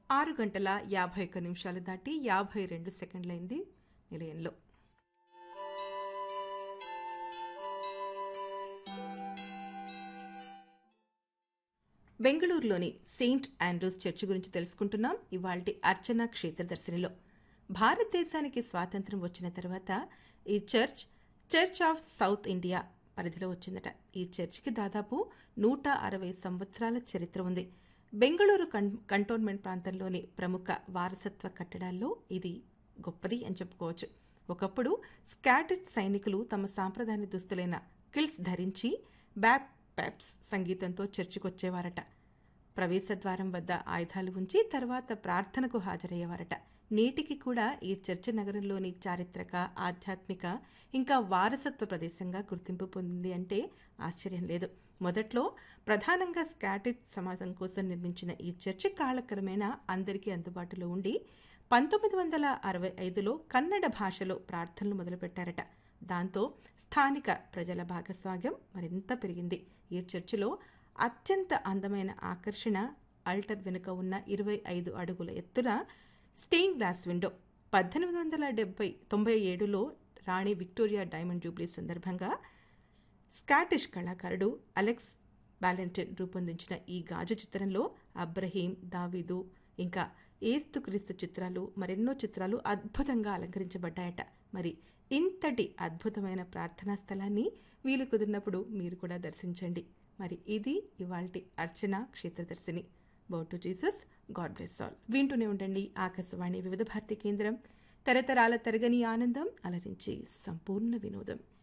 ఆరు గంటల యాభై ఒక్క నిమిషాలు దాటి యాభై రెండు సెకండ్లైంది నిలయంలో బెంగళూరులోని సెయింట్ ఆండ్రూస్ చర్చ్ గురించి తెలుసుకుంటున్నాం ఇవాల్టి అర్చన క్షేత్ర దర్శనిలో భారతదేశానికి స్వాతంత్రం వచ్చిన తర్వాత ఈ church church of south India పరిధిలో వచ్చిందట ఈ చర్చికి దాదాపు నూట అరవై సంవత్సరాల చరిత్ర ఉంది బెంగళూరు కం కంటోన్మెంట్ ప్రాంతంలోని ప్రముఖ వారసత్వ కట్టడాల్లో ఇది గొప్పది అని చెప్పుకోవచ్చు ఒకప్పుడు స్కాటిష్ సైనికులు తమ సాంప్రదాయ దుస్తులైన కిల్స్ ధరించి బ్యాక్ పెప్స్ సంగీతంతో చర్చికొచ్చేవారట ప్రవేశద్వారం వద్ద ఆయుధాలు ఉంచి తర్వాత ప్రార్థనకు హాజరయ్యేవారట నేటికి కూడా ఈ చర్చ నగరంలోని చారిత్రక ఆధ్యాత్మిక ఇంకా వారసత్వ ప్రదేశంగా గుర్తింపు పొందింది అంటే ఆశ్చర్యం లేదు మొదట్లో ప్రధానంగా స్కాటిష్ సమాజం కోసం నిర్మించిన ఈ చర్చి కాలక్రమేణా అందరికీ అందుబాటులో ఉండి పంతొమ్మిది వందల అరవై ఐదులో కన్నడ భాషలో ప్రార్థనలు మొదలుపెట్టారట దాంతో స్థానిక ప్రజల భాగస్వామ్యం మరింత పెరిగింది ఈ చర్చిలో అత్యంత అందమైన ఆకర్షణ అల్టర్ వెనుక ఉన్న ఇరవై ఐదు అడుగుల ఎత్తున స్టెయిన్ గ్లాస్ విండో పద్దెనిమిది వందల డెబ్బై తొంభై ఏడులో రాణి విక్టోరియా డైమండ్ జూబ్లీ సందర్భంగా స్కాటిష్ కళాకారుడు అలెక్స్ బ్యాలెంటిన్ రూపొందించిన ఈ గాజు చిత్రంలో అబ్రహీం దావీదు ఇంకా ఏస్తుక్రీస్తు చిత్రాలు మరెన్నో చిత్రాలు అద్భుతంగా అలంకరించబడ్డాయట మరి ఇంతటి అద్భుతమైన ప్రార్థనా స్థలాన్ని వీలు కుదిరినప్పుడు మీరు కూడా దర్శించండి మరి ఇది ఇవాల్టి అర్చన క్షేత్రదర్శిని bow to Jesus God bless all వింటూనే ఉండండి ఆకాశవాణి వివిధ భారతి కేంద్రం తరతరాల తరగని ఆనందం అలరించి సంపూర్ణ వినోదం